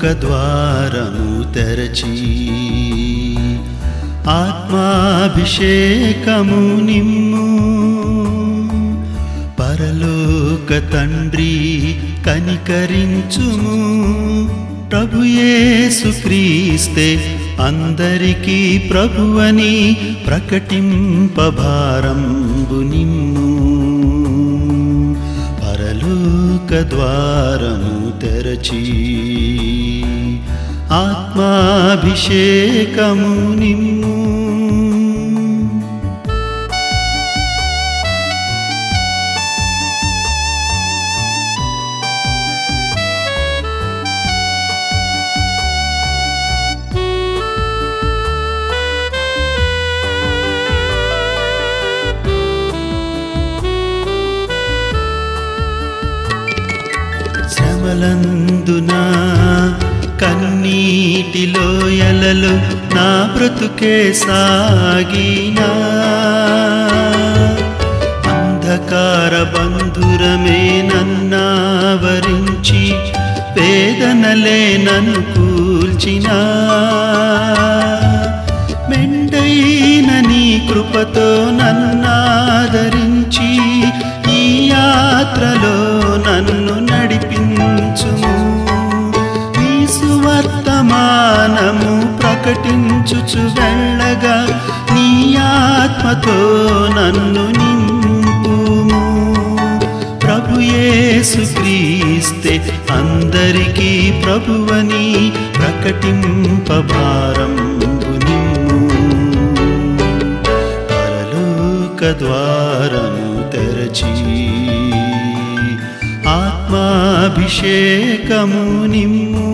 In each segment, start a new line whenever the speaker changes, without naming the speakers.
ద్వారము తెరచి ఆత్మాభిషేకము నిమ్ము పరలోక తండ్రి కనికరించుము ప్రభుయేసు క్రీస్తే అందరికీ ప్రభువని ప్రకటింపభారంబు నిమ్ము పరలోక ద్వారము తెరచి ఆత్మాభిషేకము నిమ్ము శ్రమలందున కన్నీటిలో ఎలలు నా బ్రతుకే సాగినా అంధకార బంధురమే నన్నావరించి వేదనలే నన్ను కూల్చినా మెండైన నీ కృపతో నన్నాదరించి ఈ యాత్రలో నన్ను నడిపించుము నీ సువర్తమానము ప్రకటించుచు వెళ్ళగా నీ ఆత్మతో నన్ను నింపుము ప్రభుయేసు క్రీస్తే అందరికీ ప్రభువని ప్రకటింపభారంబు నిమ్ము పరలోక ద్వారము తెరచి ఆత్మాభిషేకము నిమ్ము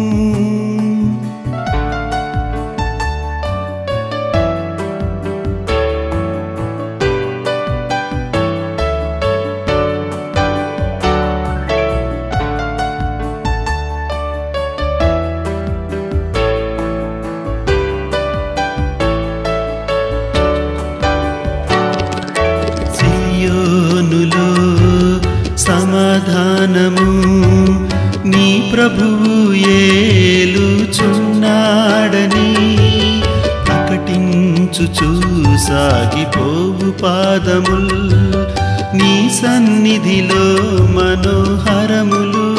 సియోనులో సమాధానము నీ ప్రభువు ఏలుచున్నాడని ప్రకటించుచూ సాగిపోవు పాదముల్ నీ సన్నిధిలో మనోహరములు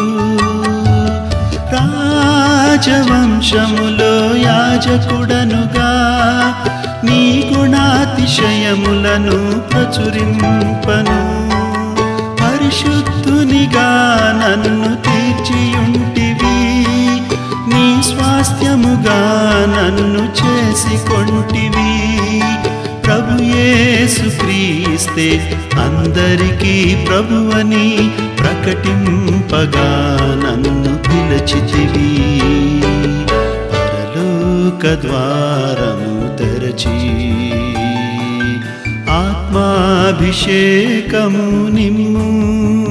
రాజవంశములో యాజకుడనుగా నీ గుణాతిశయములను ప్రచురింపను పరిశుద్ధునిగా నన్ను తీర్చియుంటివి నీ స్వాస్థ్యముగా నన్ను చేసికొంటివి ప్రభుయేసు క్రీస్తే అందరికీ ప్రభువని ప్రకటింపగా నన్ను పిలచితివి పరలోక ద్వారము తెరచి ఆత్మాభిషేకము నిమ్ము